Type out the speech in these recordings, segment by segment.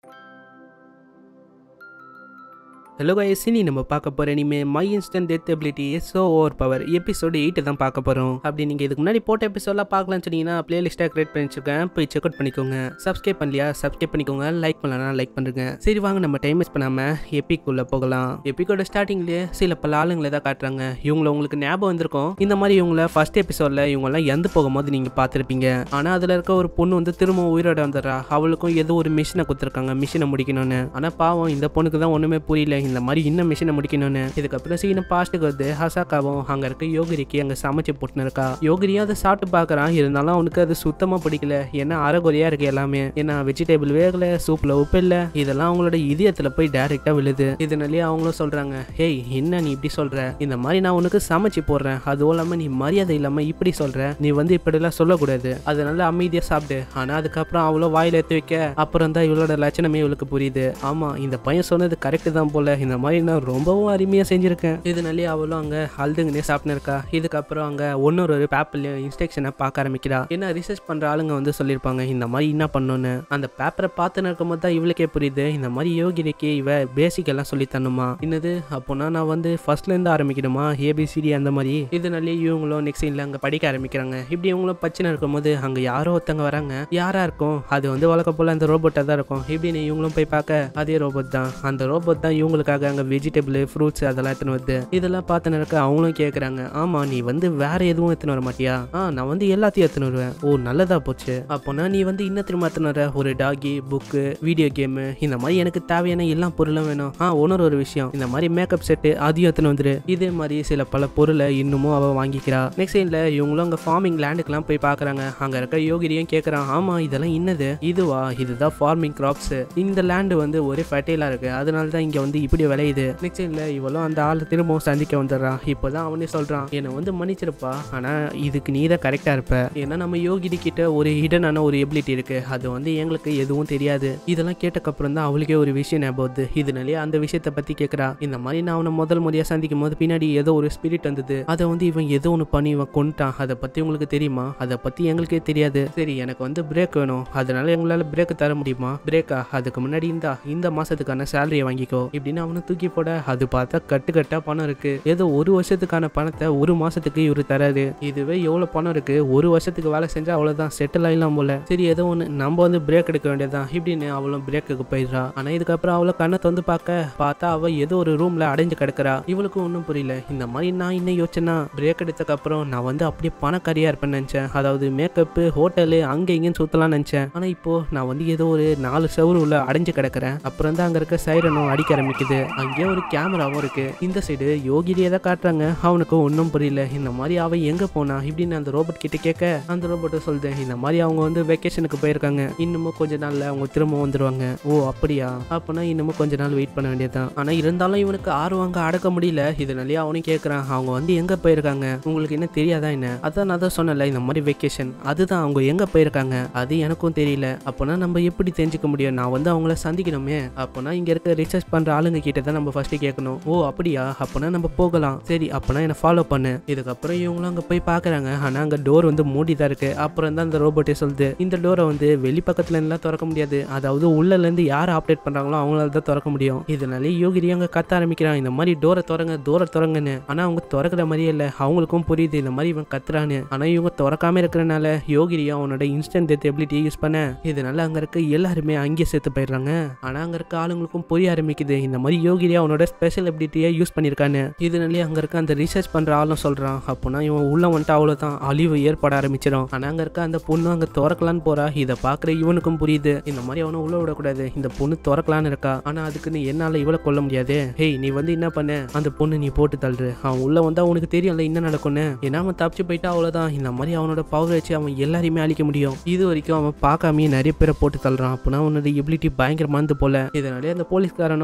hello guys இனி நம்ம பார்க்க போகிற இனிமே my instant death ability so over power episode eight தான் பார்க்க போகிறோம் அப்படி நீங்கள் இதுக்கு முன்னாடி போட்ட எபிசோட்லாம் பார்க்கலாம்னு சொன்னீங்கன்னா பிளேலிஸ்ட்டாக கிரியேட் பண்ணி வச்சிருக்கேன் போய் செக் அவுட் பண்ணிக்கோங்க சப்ஸ்கிரைப் பண்ணலையா சப்ஸ்கிரைப் பண்ணிக்கோங்க லைக் பண்ணலாம் லைக் பண்ணுங்க சரி வாங்க நம்ம டைம் வேஸ்ட் பண்ணாமல் எப்பிக்குள்ளே போகலாம் எப்பிக்கோட ஸ்டார்டிங்லேயே சில பல ஆளுங்களை தான் காட்டுறாங்க இவங்கள உங்களுக்கு ஞாபகம் வந்திருக்கும் இந்த மாதிரி இவங்கள ஃபர்ஸ்ட் எபிசோடில் இவங்கெல்லாம் எந்த போகும்போது நீங்கள் பார்த்துருப்பீங்க ஆனால் அதில் இருக்க ஒரு பொண்ணு வந்து திரும்ப உயிரோட வந்துடுறா அவளுக்கும் ஏதோ ஒரு மிஷினை கொடுத்துருக்காங்க மிஷினை முடிக்கணும்னு ஆனால் பாவம் இந்த பொண்ணுக்கு தான் ஒன்றுமே புரியல இந்த மாதிரி இன்னும் மிஷினை முடிக்கணும்னு இதுக்கப்புறம் சீன பாஸ்ட்டுக்கு வந்து ஹசாக்காவும் அங்கே இருக்க யோகிரிக்கு அங்கே சமைச்சு போட்டுன்னு இருக்கா யோகிரியும் அதை சாப்பிட்டு பார்க்குறான் இருந்தாலும் அவனுக்கு அது சுத்தமாக பிடிக்கல ஏன்னா அரைகுறையாக இருக்கு எல்லாமே ஏன்னா வெஜிடபிள் வேகல சூப்பில் உப்பு இல்லை இதெல்லாம் அவங்களோட இதயத்தில் போய் டைரெக்டாக விழுது இதனாலேயே அவங்களும் சொல்கிறாங்க ஹேய் என்ன நீ இப்படி சொல்கிற இந்த மாதிரி நான் உனக்கு சமைச்சு போடுறேன் அதுவும் இல்லாமல் நீ மரியாதை இல்லாமல் இப்படி சொல்கிற நீ வந்து இப்படிலாம் சொல்லக்கூடாது அதனால அமைதியாக சாப்பிடு ஆனால் அதுக்கப்புறம் அவ்வளோ வாயில் எடுத்து வைக்க அப்புறம் தான் இவளோட லட்சணமே இவளுக்கு புரியுது ஆமாம் இந்த பையன் சொன்னது கரெக்டு தான் போல இந்த மாதிரி நான் ரொம்பவும் அருமையாக செஞ்சுருக்கேன் இதனாலே அவளும் அங்கே அழுதுங்கனே சாப்பிட்டு இருக்கா இதுக்கப்புறம் அங்கே ஒன்னொரு ஒரு பேப்பர்லேயும் இன்ஸ்ட்ரக்ஷனை பார்க்க ஆரம்பிக்கிறா என்ன ரிசர்ச் பண்ணுற ஆளுங்க வந்து சொல்லியிருப்பாங்க இந்த மாதிரி என்ன பண்ணணும்னு அந்த பேப்பரை பார்த்து இருக்கும்போது தான் இவளுக்கே புரியுது இந்த மாதிரி யோகிரிக்கு இவ பேசிக் எல்லாம் சொல்லி தரணுமா என்னது அப்போனா நான் வந்து ஃபர்ஸ்ட்லேருந்து ஆரம்பிக்கணுமா ஏபிசிடி அந்த மாதிரி இதனாலே இவங்களும் நெக்ஸ்ட் சீனில் அங்கே படிக்க ஆரம்பிக்கிறாங்க இப்படி இவங்களும் பச்சனை இருக்கும்போது அங்கே யாரோ ஒருத்தங்க வராங்க யாரா இருக்கும் அது வந்து வழக்க போல அந்த ரோபோட்டாக தான் இருக்கும் இப்படின்னு இவங்களும் போய் பார்க்க அதே ரோபோட் தான் அந்த ரோபோட் தான் இவங்களுக்காக அங்கே வெஜிடபிள் ஃப்ரூட்ஸ் அதெல்லாம் எடுத்துன்னு வருது இதெல்லாம் பார்த்து இருக்க அவங்களும் கேட்குறாங்க ஆமா நீ வந்து வேற எதுவும் எடுத்துன்னு வர மாட்டியா ஆ நான் வந்து எல்லாத்தையும் எடுத்துன்னு வருவேன் ஓ நல்லதா போச்சு அப்போனா நீ வந்து இன்னும் திரும்ப எடுத்துன்னு வர ஒரு டாகி புக்கு வீடியோ கேமு இந்த மாதிரி எனக்கு தேவையான எல்லா பொருளும் வேணும் ஆ ஒன்னொரு ஒரு விஷயம் இந்த மாதிரி மேக்கப் செட்டு அதையும் எடுத்துன்னு வந்துரு இதே மாதிரி சில பல பொருளை இன்னமும் அவ வாங்கிக்கிறா நெக்ஸ்ட் சைட்ல இவங்களும் அங்கே ஃபார்மிங் லேண்டுக்கெல்லாம் போய் பார்க்குறாங்க அங்கே இருக்க யோகிரியும் கேட்குறான் ஆமா இதெல்லாம் என்னது இதுவா இதுதான் ஃபார்மிங் கிராப்ஸ் இந்த லேண்டு வந்து ஒரே ஃபர்டைலாக இருக்கு அதனால தான் இங்கே வந்து இப்படி விளையுது நெக்ஸ்ட் சைட்ல இவளும் அந்த ஆள் திரும்பவும் சந்திக்க வந்துடுறான் இப்போதான் அவனே சொல்றான் என்னை வந்து மன்னிச்சிருப்பா ஆனா இதுக்கு நீ தான் கரெக்டா இருப்ப ஏன்னா நம்ம யோகிடி கிட்ட ஒரு ஹிடனான ஒரு எபிலிட்டி இருக்கு அது வந்து எங்களுக்கு எதுவும் தெரியாது இதெல்லாம் கேட்டக்கப்புறம் தான் அவளுக்கே ஒரு விஷயம் ஞாபகம் வருது இதனாலே அந்த விஷயத்தை பத்தி கேட்கறா இந்த மாதிரி நான் அவனை முதல் முறையா சந்திக்கும் போது பின்னாடி ஏதோ ஒரு ஸ்பிரிட் வந்தது அதை வந்து இவன் ஏதோ ஒன்று பண்ணி இவன் கொண்டுட்டான் அதை பத்தி உங்களுக்கு தெரியுமா அதை பத்தி எங்களுக்கே தெரியாது சரி எனக்கு வந்து பிரேக் வேணும் அதனால எங்களால பிரேக் தர முடியுமா பிரேக்கா அதுக்கு முன்னாடி இந்தா இந்த மாசத்துக்கான சேலரியை வாங்கிக்கோ இப்படின்னு அவனை தூக்கி போட அது பார்த்தா கட்டு கட்டா பணம் இருக்கு ஏதோ ஒரு வருஷத்துக்கான பணத்தை ஒரு மாசத்துக்கு இவரு தராரு இதுவே எவ்வளவு பணம் இருக்கு ஒரு வருஷத்துக்கு வேலை செஞ்சா அவ்வளவுதான் செட்டில் ஆயிடலாம் போல சரி ஏதோ ஒன்று நம்ம வந்து பிரேக் எடுக்க வேண்டியதுதான் இப்படின்னு அவளும் பிரேக்குக்கு போயிடுறா ஆனா இதுக்கப்புறம் அவளை கண்ணை வந்து பார்க்க பார்த்தா அவ ஏதோ ஒரு ரூம்ல அடைஞ்சு கிடக்குறா இவளுக்கு ஒன்றும் புரியல இந்த மாதிரி நான் என்ன யோசிச்சேன்னா பிரேக் எடுத்ததுக்கு அப்புறம் நான் வந்து அப்படியே பணக்காரியா இருப்பேன்னு நினைச்சேன் அதாவது மேக்கப்பு ஹோட்டலு அங்க இங்கேயும் சுத்தலாம்னு நினைச்சேன் ஆனா இப்போ நான் வந்து ஏதோ ஒரு நாலு செவரு உள்ள அடைஞ்சு கிடக்குறேன் அப்புறம் தான் அங்க இருக்க சைரனும் அடிக்க ஆரம்பிக்குது அங்கேயே ஒரு கேமராவும் இருக்கு இந்த சைடு யோகிரியை தான் காட்டுறாங்க அவனுக்கு ஒன்றும் புரியல இந்த மாதிரி அவன் எங்க போனா இப்படின்னு அந்த ரோபோட் கிட்ட கேட்க அந்த ரோபோட்டை சொல்லுது இந்த மாதிரி அவங்க வந்து வெக்கேஷனுக்கு போயிருக்காங்க இன்னமும் கொஞ்ச நாள்ல அவங்க திரும்ப வந்துருவாங்க ஓ அப்படியா அப்பனா இன்னமும் கொஞ்ச நாள் வெயிட் பண்ண வேண்டியதுதான் ஆனா இருந்தாலும் இவனுக்கு ஆர்வம் அங்க அடக்க முடியல இதனாலேயே அவனும் கேட்கறான் அவங்க வந்து எங்க போயிருக்காங்க உங்களுக்கு என்ன தெரியாதா என்ன அதான் நான் தான் சொன்னல இந்த மாதிரி வெக்கேஷன் அதுதான் அவங்க எங்க போயிருக்காங்க அது எனக்கும் தெரியல அப்போனா நம்ம எப்படி தெரிஞ்சுக்க முடியும் நான் வந்து அவங்கள சந்திக்கணுமே அப்போனா இங்க இருக்க ரிசர்ச் பண்ற ஆளுங்க கிட்ட தான் நம்ம ஃபர்ஸ்ட் கேட்கணும் ஓ அப்படியா அப்போனா நம்ம போகலாம் சரி அப்போனா என்ன ஃபாலோ பண்ணு இதுக்கப்புறம் இவங்களும் அங்க போய் பாக்குறாங்க ஆனா அங்க டோர் வந்து மூடி தான் இருக்கு அப்புறம் தான் அந்த ரோபோட்டே சொல்லுது இந்த டோரை வந்து வெளி பக்கத்துல எல்லாம் திறக்க முடியாது அதாவது உள்ள இருந்து யார் ஆப்ரேட் பண்றாங்களோ அவங்களால தான் திறக்க முடியும் இதனாலே யோகிரி அங்க கத்த ஆரம்பிக்கிறான் இந்த மாதிரி டோரை திறங்க டோரை திறங்கன்னு ஆனா அவங்க திறக்கிற மாதிரியே இல்ல அவங்களுக்கும் புரியுது இந்த மாதிரி இவன் கத்துறான்னு ஆனா இவங்க திறக்காம இருக்கிறனால யோகிரியும் அவனோட இன்ஸ்டன்ட் டெத் எபிலிட்டியை யூஸ் பண்ண இதனால அங்க இருக்க எல்லாருமே அங்கேயே சேர்த்து போயிடுறாங்க ஆனா அங்க இருக்க ஆளுங்களுக்கும் புரிய ஆரம்பிக்குது இந்த மாதிரி யோகிரியா அவனோட ஸ்பெஷல் எபிலிட்டியை யூஸ் பண்ணியிருக்கான்னு இதனாலே அங்க இருக்க அந்த ரிசர்ச் பண்ற ஆளும் சொல்றான் அப்போனா இவன் உள்ள வந்துட்டு அவ்வளவுதான் அழிவு ஏற்பட ஆரம்பிச்சிடும் ஆனா அங்க இருக்க அந்த பொண்ணு அங்க திறக்கலான்னு போறா இதை பாக்குற இவனுக்கும் புரியுது இந்த மாதிரி அவனை உள்ள விடக்கூடாது இந்த பொண்ணு திறக்கலான்னு இருக்கா ஆனா அதுக்குன்னு என்னால இவளை கொல்ல முடியாது ஹேய் நீ வந்து என்ன பண்ண அந்த பொண்ணு நீ போட்டு தள்ளுற அவன் உள்ள வந்தா உனக்கு தெரியும்ல என்ன நடக்கும்னு ஏன்னா அவன் தப்பிச்சு போயிட்டா அவ்வளவுதான் இந்த மாதிரி அவனோட பவர் வச்சு அவன் எல்லாரையுமே அழிக்க முடியும் இது வரைக்கும் அவன் பார்க்காமயே நிறைய பேரை போட்டு தள்ளுறான் அப்படின்னா அவனோட எபிலிட்டி பயங்கரமானது போல இதனாலே அந்த போலீஸ்காரனும் அங்க இருக்க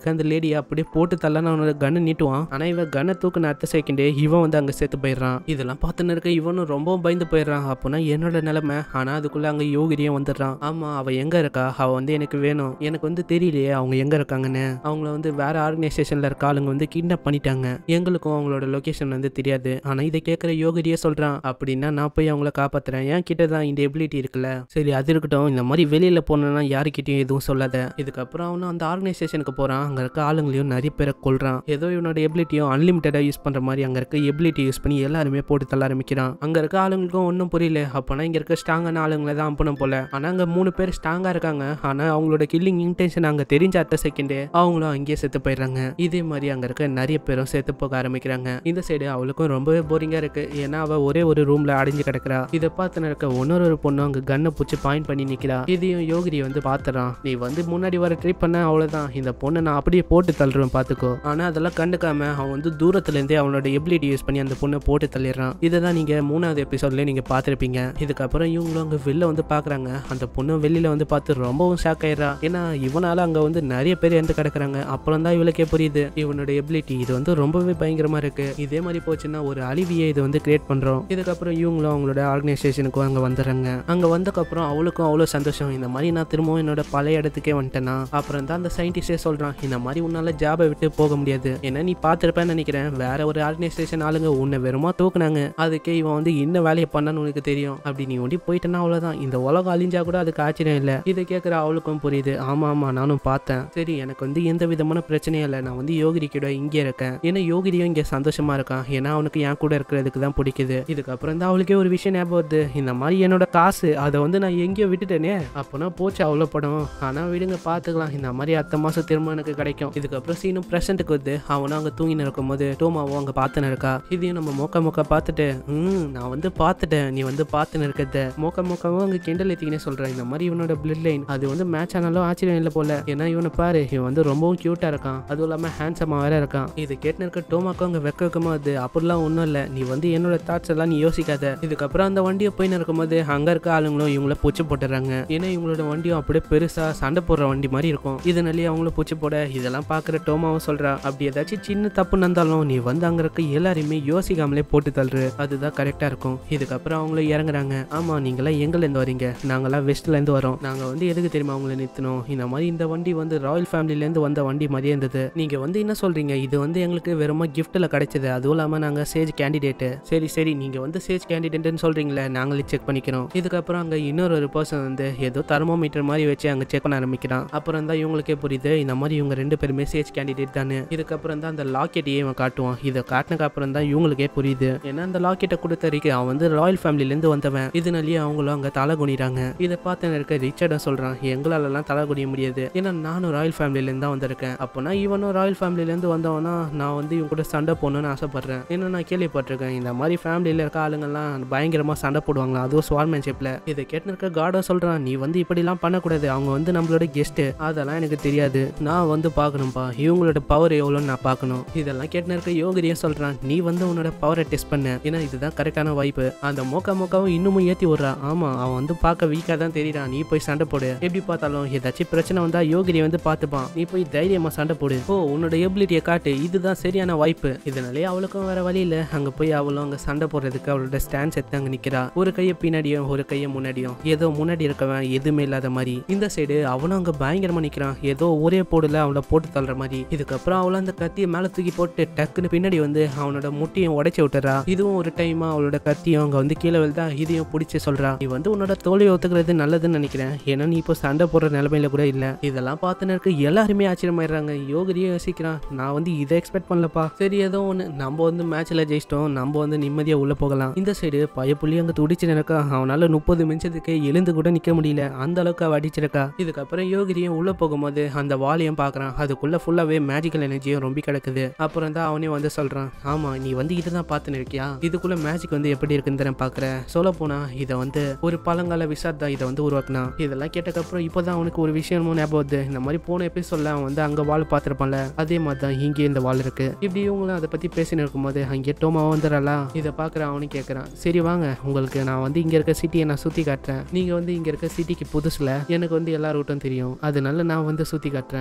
இருக்க அந்த லேடியை அப்படியே போட்டு தள்ளன அவனோட கண்ணை நீட்டுவான் ஆனா இவன் கண்ணை தூக்குன அடுத்த செகண்டே இவன் வந்து அங்க செத்து போயிடுறான் இதெல்லாம் பார்த்துன்னு இருக்க இவனும் ரொம்பவும் பயந்து போயிடுறான் அப்போனா என்னோட நிலைமை ஆனா அதுக்குள்ள அங்க யோகிரியும் வந்துடுறான் ஆமா அவ எங்க இருக்கா அவ வந்து எனக்கு வேணும் எனக்கு வந்து தெரியலையே அவங்க எங்க இருக்காங்கன்னு அவங்கள வந்து வேற ஆர்கனைசேஷன்ல இருக்க ஆளுங்க வந்து கிட்னாப் பண்ணிட்டாங்க எங்களுக்கும் அவங்களோட லொகேஷன் வந்து தெரியாது ஆனா இதை கேட்குற யோகிரியே சொல்றான் அப்படின்னா நான் போய் அவங்கள காப்பாத்துறேன் என் கிட்ட தான் இந்த எபிலிட்டி இருக்குல்ல சரி அது இருக்கட்டும் இந்த மாதிரி வெளியில போனேன்னா யாருக்கிட்டையும் எதுவும் சொல்லாத இதுக்கப்புறம் அவனும் அந்த ஆர்கனைசேஷனுக்கு போறான் அங்க இருக்க ஆளுங்களையும் நிறைய பேரை கொள்றான் ஏதோ இவனோட எபிலிட்டியும் அன்லிமிட்டடா யூஸ் பண்ற மாதிரி அங்க இருக்க எபிலிட்டி யூஸ் பண்ணி எல்லாருமே போட்டு தள்ள ஆரம்பிக்கிறான் அங்க இருக்க ஆளுங்களுக்கும் ஒன்றும் புரியல அப்போனா இங்க இருக்க ஸ்ட்ராங்கான ஆளுங்களை தான் அனுப்பணும் போல ஆனா அங்க மூணு பேர் ஸ்ட்ராங்கா இருக்காங்க ஆனா அவங்களோட கில்லிங் இன்டென்ஷன் அங்க தெரிஞ்ச அடுத்த செகண்டே அவங்களும் அங்கேயே செத்து போயிடுறாங்க இதே மாதிரி அங்க இருக்க நிறைய பேரும் செத்து போக ஆரம்பிக்கிறாங்க இந்த சைடு அவளுக்கும் ரொம்பவே போரிங்கா இருக்கு ஏன்னா அவ ஒரே ஒரு ரூம்ல அடைஞ்சு கிடக்குறா இதை பார்த்து இருக்க இன்னொரு ஒரு பொண்ணு அங்க கண்ணை பூச்சி பாயிண்ட் பண்ணி நிக்கிறா இதையும் யோகிரி வந்து பாத்துறான் நீ வந்து முன்னாடி வர ட்ரை பண்ண அவ்வளவுதான் இந்த பொண்ணை நான் அப்படியே போட்டு தள்ளுறேன் பாத்துக்கோ ஆனா அதெல்லாம் கண்டுக்காம அவன் வந்து தூரத்துல இருந்தே அவனோட எபிலிட்டி யூஸ் பண்ணி அந்த பொண்ணை போட்டு தள்ளிடுறான் இதை தான் நீங்க மூணாவது எபிசோட்ல நீங்க பார்த்திருப்பீங்க இதுக்கப்புறம் இவங்களும் அங்க வெளில வந்து பாக்குறாங்க அந்த பொண்ணு வெளியில வந்து பார்த்து ரொம்பவும் ஷாக் ஆயிடுறா ஏன்னா இவனால அங்க வந்து நிறைய பேர் இறந்து கிடக்குறாங்க அப்புறம் தான் இவளுக்கே புரியுது இவனோட எபிலிட்டி இது வந்து ரொம்பவே பயங்கரமா இருக்கு இதே மாதிரி போச்சுன்னா ஒரு அழிவியை இது வந்து கிரியேட் பண்றோம் இதுக்கப்புறம் இவங்களும் அவங்களோட ஆர்கனைசேஷனுக்கும் அங்க வந்துடுறாங்க அங்க வந்தக்கப்புறம் அவளுக்கும் அவ்வளோ சந்தோஷம் இந்த மாதிரி நான் திரும்பவும் என்னோட பழைய இடத்துக்கே வந்துட்டேனா அப்புறம் தான் அந்த சயின்டிஸ்டே சொல்றான் இந்த மாதிரி உன்னால ஜாபை விட்டு போக முடியாது ஏன்னா நீ பார்த்துருப்பேன்னு நினைக்கிறேன் வேற ஒரு ஆர்கனைசேஷன் ஆளுங்க உன்னை வெறுமா தூக்குனாங்க அதுக்கே இவன் வந்து என்ன வேலையை பண்ணான்னு உனக்கு தெரியும் அப்படி நீ ஒண்டி போயிட்டேன்னா அவ்வளவுதான் இந்த உலகம் அழிஞ்சா கூட அதுக்கு ஆச்சரியம் இல்லை இதை கேட்குற அவளுக்கும் புரியுது ஆமா ஆமா நானும் பார்த்தேன் சரி எனக்கு வந்து எந்த விதமான பிரச்சனையும் இல்லை நான் வந்து யோகிரி கூட இங்கே இருக்கேன் ஏன்னா யோகிரியும் இங்கே சந்தோஷமா இருக்கான் ஏன்னா அவனுக்கு என் கூட இருக்கிறதுக்கு தான் பிடிக்குது இதுக்கப்புறம் தான் அவளுக்கே ஒரு விஷயம் ஞாபகம் வருது இந்த மாதிரி என்னோட காசு அதை வந்து நான் எங்கேயோ விட்டுட்டேனே அப்போனா போச்சு அவ்வளோ படம் ஆனால் விடுங்க பார்த்துக்கலாம் இந்த மாதிரி அடுத்த மாதம் திரும்ப எனக்கு கிடைக்கும் இதுக்கப்புறம் சீனும் ப்ரெசென்ட்டுக்கு வந்து அவனும் அங்கே தூங்கின்னு இருக்கும்போது டோமாவும் அங்கே பார்த்துன்னு இருக்கா இதையும் நம்ம மொக்க மொக்க பார்த்துட்டு ம் நான் வந்து பார்த்துட்டேன் நீ வந்து பார்த்துன்னு இருக்கிறத மொக்க மொக்கவும் அங்கே கிண்டல் ஏற்றிக்கினே சொல்கிறேன் இந்த மாதிரி இவனோட பிளட் லைன் அது வந்து மேட்ச் ஆனாலும் ஆச்சரியம் இல்லை போல ஏன்னா இவனை பாரு இவன் வந்து ரொம்பவும் க்யூட்டாக இருக்கான் அதுவும் இல்லாமல் ஹேண்ட்ஸமாக வேற இருக்கான் இது கேட்டு இருக்க டோமாக்கும் அங்கே வெக்க வைக்கமா அது அப்படிலாம் ஒன்றும் இல்லை நீ வந்து என்னோட தாட்ஸ் எல்லாம் நீ யோசிக்காத இதுக்கப்புறம் அந்த வண்டியை போய் இருக்கும்போது அங்கே இருக்க ஆளுங்களும் இவங்கள பூச்சி போட்டுறாங்க ஏன்னா இவங்களோட வண்டியும் அப்படியே பெருசாக சண்டை போடுற வண்டி மாதிரி இருக்கும் இதனாலேயே அவங்களும் பூச்சி போட இதெல்லாம் பார்க்குற டோமாவும் சொல்கிறா அப்படி ஏதாச்சும் சின்ன தப்பு நடந்தாலும் நீ வந்து அங்கே இருக்க எல்லாரையுமே யோசிக்காமலே போட்டு தள்ளுற அதுதான் கரெக்டாக இருக்கும் இதுக்கப்புறம் அவங்களும் இறங்குறாங்க ஆமாம் நீங்களாம் எங்கேருந்து வரீங்க நாங்களாம் வெஸ்ட்லேருந்து வரோம் நாங்கள் வந்து எதுக்கு தெரியுமா அவங்கள நிறுத்தணும் இந்த மாதிரி இந்த வண்டி வந்து ராயல் ஃபேமிலிலேருந்து வந்த வண்டி மாதிரியே இருந்தது நீங்கள் வந்து என்ன சொல்கிறீங்க இது வந்து எங்களுக்கு வெறுமா கிஃப்ட்டில் கிடைச்சது அதுவும் இல்லாமல் நாங்கள் சேஜ் கேண்டிடேட்டு சரி சரி நீங்கள் வந்து சேஜ் கேண்டிடேட்னு சொல்கிறீங்களே நாங்களே செக் பண்ணிக்கிறோம் இதுக்கப்புறம் அங்கே இன்னொரு ஒரு பர்சன் வந்து ஏதோ தெர்மோமீட்டர் மாதிரி வச்சு அங்கே செக் பண்ண ஆரம்பிக்கிறான் அப்புறம் தான் இவங்களுக்கே புரியுது இந்த மாதிரி இவங்க ரெண்டு பேருமே சேஜ் கேண்டிடேட் தானே இதுக்கப்புறம் தான் அந்த லாக்கெட்டையே இவன் காட்டுவான் இதை காட்டினக்கு அப்புறம் தான் இவங்களுக்கே புரியுது ஏன்னா அந்த லாக்கெட்டை கொடுத்த வரைக்கும் அவன் வந்து ராயல் ஃபேமிலிலேருந்து வந்தவன் இதனாலேயே அவங்களும் அங்கே தலை குனிறாங்க இதை பார்த்து இருக்க ரிச்சர்டும் சொல்கிறான் எங்களாலலாம் தலை குனிய முடியாது ஏன்னா நானும் ராயல் ஃபேமிலிலேருந்து தான் வந்திருக்கேன் அப்போனா இவனும் ராயல் ஃபேமிலிலேருந்து வந்தவனா நான் வந்து இவங்க கூட சண்டை போடணும்னு ஆசைப்படுறேன் ஏன்னா நான் கேள்விப்பட்டிருக்கேன் இந்த மாதிரி ஃபேமிலியில் இருக்க ஆளுங்கெல்லாம் பயங்கரமாக சண்டை போடுவாங்களா அதுவும் ஸ்வார்மேன்ஷிப்பில் இதை கேட்டு இருக்க கார்டும் சொல்கிறான் நீ வந்து இப்படிலாம் பண்ணக்கூடாது அவங்க வந்து நம்மளோட கெஸ்ட்டு அதெல்லாம் எனக்கு தெரியாது நான் வந்து பார்க்கணும்ப்பா இவங்களோட பவர் எவ்வளோன்னு நான் பார்க்கணும் இதெல்லாம் கேட்டு இருக்க யோகிரியும் சொல்கிறான் நீ வந்து உன்னோட பவரை டெஸ்ட் பண்ண ஏன்னா இதுதான் கரெக்டான வாய்ப்பு அந்த மோக்கா மோக்காவும் இன்னமும் ஏற்றி விட்றான் ஆமாம் அவன் வந்து பார்க்க வீக்காக தான் தெரியுறான் நீ போய் சண்டை போடு எப்படி பார்த்தாலும் ஏதாச்சும் பிரச்சனை வந்தால் யோகிரி வந்து பார்த்துப்பான் நீ போய் தைரியமாக சண்டை போடு ஓ உன்னோட எபிலிட்டியை காட்டு இதுதான் சரியான வாய்ப்பு இதனாலே அவளுக்கும் வேற வழி இல்லை அங்கே போய் அவளும் அங்கே சண்டை போடுறதுக்கு அவளோட ஸ்டாண்ட்ஸ் எடுத்து அங்கே நிற்கிறா ஒரு கையை பின்னாடியும் ஒரு கையை முன்னாடியும் ஏதோ முன்னாடி இருக்கவன் எதுவுமே இல்லாத மாதிரி இந்த சைடு அவனும் அங்கே பயங்கரமாக நிற்கிறான் ஏதோ ஒரே போடுல அவளை போட்டு தள்ளுற மாதிரி இதுக்கப்புறம் அவளை அந்த கத்தியை மேலே தூக்கி போட்டு டக்குன்னு பின்னாடி வந்து அவனோட முட்டியும் உடைச்சி விட்டுறா இதுவும் ஒரு டைமா அவளோட கத்தியும் அங்கே வந்து கீழே விழுதா இதையும் பிடிச்சி சொல்றா நீ வந்து உன்னோட தோல்வியை ஒத்துக்கிறது நல்லதுன்னு நினைக்கிறேன் ஏன்னா நீ இப்போ சண்டை போடுற நிலைமையில கூட இல்லை இதெல்லாம் பார்த்துன்னு இருக்க எல்லாருமே ஆச்சரியமாயிடுறாங்க யோகரியே யோசிக்கிறான் நான் வந்து இதை எக்ஸ்பெக்ட் பண்ணலப்பா சரி ஏதோ ஒன்று நம்ம வந்து மேட்ச்ல ஜெயிச்சிட்டோம் நம்ம வந்து நிம்மதியாக உள்ள போகலாம் இந்த சைடு பயப்புள்ளி அங்கே துடிச்சு நினைக்கா அவனால முப்பது நிமிஷத்துக்கு எழுந்து கூட நிற்க முடியல அந்த அளவுக்கு அவ அடிச்சிருக்கா இதுக்கப்புறம் யோகிரியும் உள்ள போகும்போது அந்த வாலியம் பார்க்கறான் அதுக்குள்ள ஃபுல்லாவே மேஜிக்கல் எனர்ஜியும் ரொம்ப கிடக்குது அப்புறம் தான் அவனே வந்து சொல்றான் ஆமா நீ வந்து இதுதான் பார்த்துன்னு இருக்கியா இதுக்குள்ள மேஜிக் வந்து எப்படி இருக்குன்னு தான் பார்க்குறேன் சொல்ல போனா இதை வந்து ஒரு பழங்கால விசாத் தான் இதை வந்து உருவாக்குனா இதெல்லாம் கேட்டக்கப்புறம் இப்போதான் அவனுக்கு ஒரு விஷயமும் ஞாபகம் வருது இந்த மாதிரி போன எபிசோட்ல அவன் வந்து அங்க வால் பார்த்துருப்பான்ல அதே மாதிரி தான் இங்கே இந்த வால் இருக்கு இப்படி இவங்களும் அதை பத்தி பேசின்னு இருக்கும்போது அங்கே டோமா வந்துடுறா இதை பார்க்குற அவனும் கேட்குறான் சரி வாங்க உங்களுக்கு நான் வந்து இங்க இருக்க சிட்டியை நான் சுத்தி காட்டுறேன் நீங்க வந்து இங்க இருக்க சிட்டிக்கு புதுசுல எனக்கு வந்து எல்லா ரூட்டும் தெரியும் அதனால நான் வந்து சுத்தி காட்டுறேன் இதுக்கப்புறம்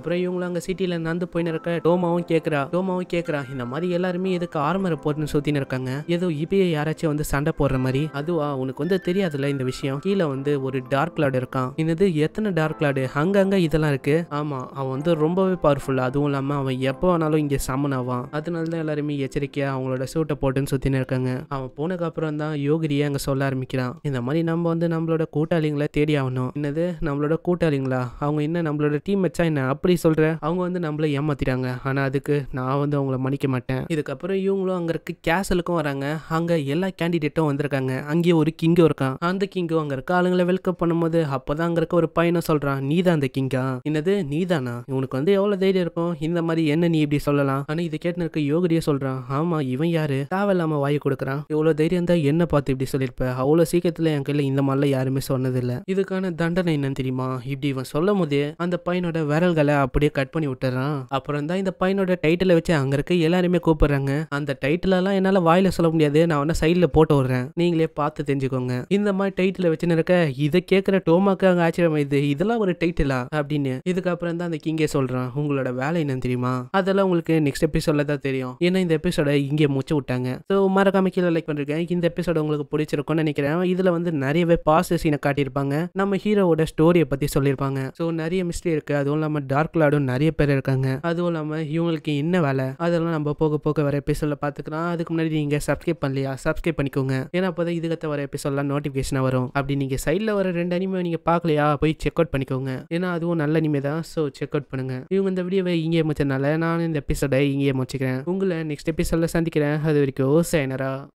இதுக்கப்புறம் இவங்களும் அங்க சிட்டில நடந்து போயின்னு இருக்க டோமாவும் கேக்குறா டோமாவும் கேக்குறா இந்த மாதிரி எல்லாருமே எதுக்கு ஆர்மரை போட்டுன்னு சுத்தின்னு இருக்காங்க ஏதோ இப்பயே யாராச்சும் வந்து சண்டை போடுற மாதிரி அதுவா உனக்கு வந்து தெரியாதுல்ல இந்த விஷயம் கீழே வந்து ஒரு டார்க் கிளாட் இருக்கான் என்னது எத்தனை டார்க் கிளாடு அங்கங்க இதெல்லாம் இருக்கு ஆமா அவன் வந்து ரொம்பவே பவர்ஃபுல் அதுவும் இல்லாம அவன் எப்போ வேணாலும் இங்க சமன் ஆவான் அதனால தான் எல்லாருமே எச்சரிக்கையா அவங்களோட சூட்டை போட்டுன்னு சுத்தின்னு இருக்காங்க அவன் போனதுக்கு அப்புறம் தான் யோகிரியே அங்க சொல்ல ஆரம்பிக்கிறான் இந்த மாதிரி நம்ம வந்து நம்மளோட கூட்டாளிங்களை தேடி ஆகணும் என்னது நம்மளோட கூட்டாளிங்களா அவங்க என்ன நம்மளோட டீம் வச்சா என்ன அப்படி சொல்ற அவங்க வந்து நம்மள ஏமாத்திட்டாங்க ஆனா அதுக்கு நான் வந்து அவங்கள மன்னிக்க மாட்டேன் இதுக்கப்புறம் இவங்களும் அங்க இருக்க கேசலுக்கும் வராங்க அங்க எல்லா கேண்டிடேட்டும் வந்திருக்காங்க அங்கேயே ஒரு கிங்கும் இருக்கான் அந்த கிங்கும் அங்க இருக்க ஆளுங்களை வெல்கம் பண்ணும்போது அப்பதான் அங்க இருக்க ஒரு பையனும் சொல்றான் நீதான் அந்த கிங்கா என்னது நீதானா உனக்கு வந்து எவ்வளவு தைரியம் இருக்கும் இந்த மாதிரி என்ன நீ இப்படி சொல்லலாம் ஆனா இது கேட்டு இருக்க யோகரியே சொல்றான் ஆமா இவன் யாரு தேவையில்லாம வாய் கொடுக்குறான் இவ்வளவு தைரியம் தான் என்ன பார்த்து இப்படி சொல்லியிருப்ப அவ்வளவு சீக்கிரத்துல என் கையில இந்த மாதிரிலாம் யாருமே சொன்னதில்ல இதுக்கான தண்டனை என்னன்னு தெரியுமா இப்படி இவன் சொல்லும் போதே அந்த பையனோட விரல்களை அப்படியே கட் பண்ணி விட்டுறான் அப்புறம் தான் இந்த பையனோட டைட்டிலை வச்சு அங்க இருக்க எல்லாருமே கூப்பிடுறாங்க அந்த டைட்டில் எல்லாம் என்னால வாயில சொல்ல முடியாது நான் வேணா சைட்ல போட்டு விடுறேன் நீங்களே பார்த்து தெரிஞ்சுக்கோங்க இந்த மாதிரி டைட்டில் வச்சுன்னு இருக்க இதை கேட்கிற டோமாக்கு அங்க ஆச்சரியம் இது இதெல்லாம் ஒரு டைட்டிலா அப்படின்னு இதுக்கப்புறம் தான் அந்த கிங்கே சொல்றான் உங்களோட வேலை என்னன்னு தெரியுமா அதெல்லாம் உங்களுக்கு நெக்ஸ்ட் எபிசோட்ல தான் தெரியும் ஏன்னா இந்த எபிசோட இங்கே முடிச்சு விட்டாங்க ஸோ மறக்காம கீழே லைக் பண்ணிருக்கேன் இந்த எபிசோட உங்களுக்கு பிடிச்சிருக்கும்னு நினைக்கிறேன் இதுல வந்து நிறையவே பாஸ்ட் சீனை காட்டியிருப்பாங்க நம்ம ஹீரோவோட ஸ்டோரியை பத்தி சொல்லியிருப்பாங்க ஸோ நிறைய மிஸ்ட்ரி இருக்கு அதுவும் இல்லாம டார்க் லாடும் நிறைய பேர் இருக்காங்க அதுவும் இல்லாம இவங்களுக்கு என்ன வேலை அதெல்லாம் நம்ம போக போக வர எபிசோட்ல பாத்துக்கலாம் அதுக்கு முன்னாடி நீங்க சப்ஸ்கிரைப் பண்ணலையா சப்ஸ்கிரைப் பண்ணிக்கோங்க ஏன்னா அப்போதான் இதுக்கத்த வர எபிசோட்லாம் நோட்டிஃபிகேஷன் வரும் அப்படி நீங்க சைட்ல வர ரெண்டு அனிமே நீங்க பார்க்கலையா போய் செக் அவுட் பண்ணிக்கோங்க ஏன்னா அதுவும் நல்ல அனிமே தான் ஸோ செக் அவுட் பண்ணுங்க இவங்க இந்த வீடியோவை இங்கே முடிச்சதுனால நான் இந்த எபிசோடை இங்கே முடிச்சுக்கிறேன் உங்களை நெக்ஸ்ட் எபிசோட்ல சந்திக்கிறேன் அது வரைக்கும் சேனரா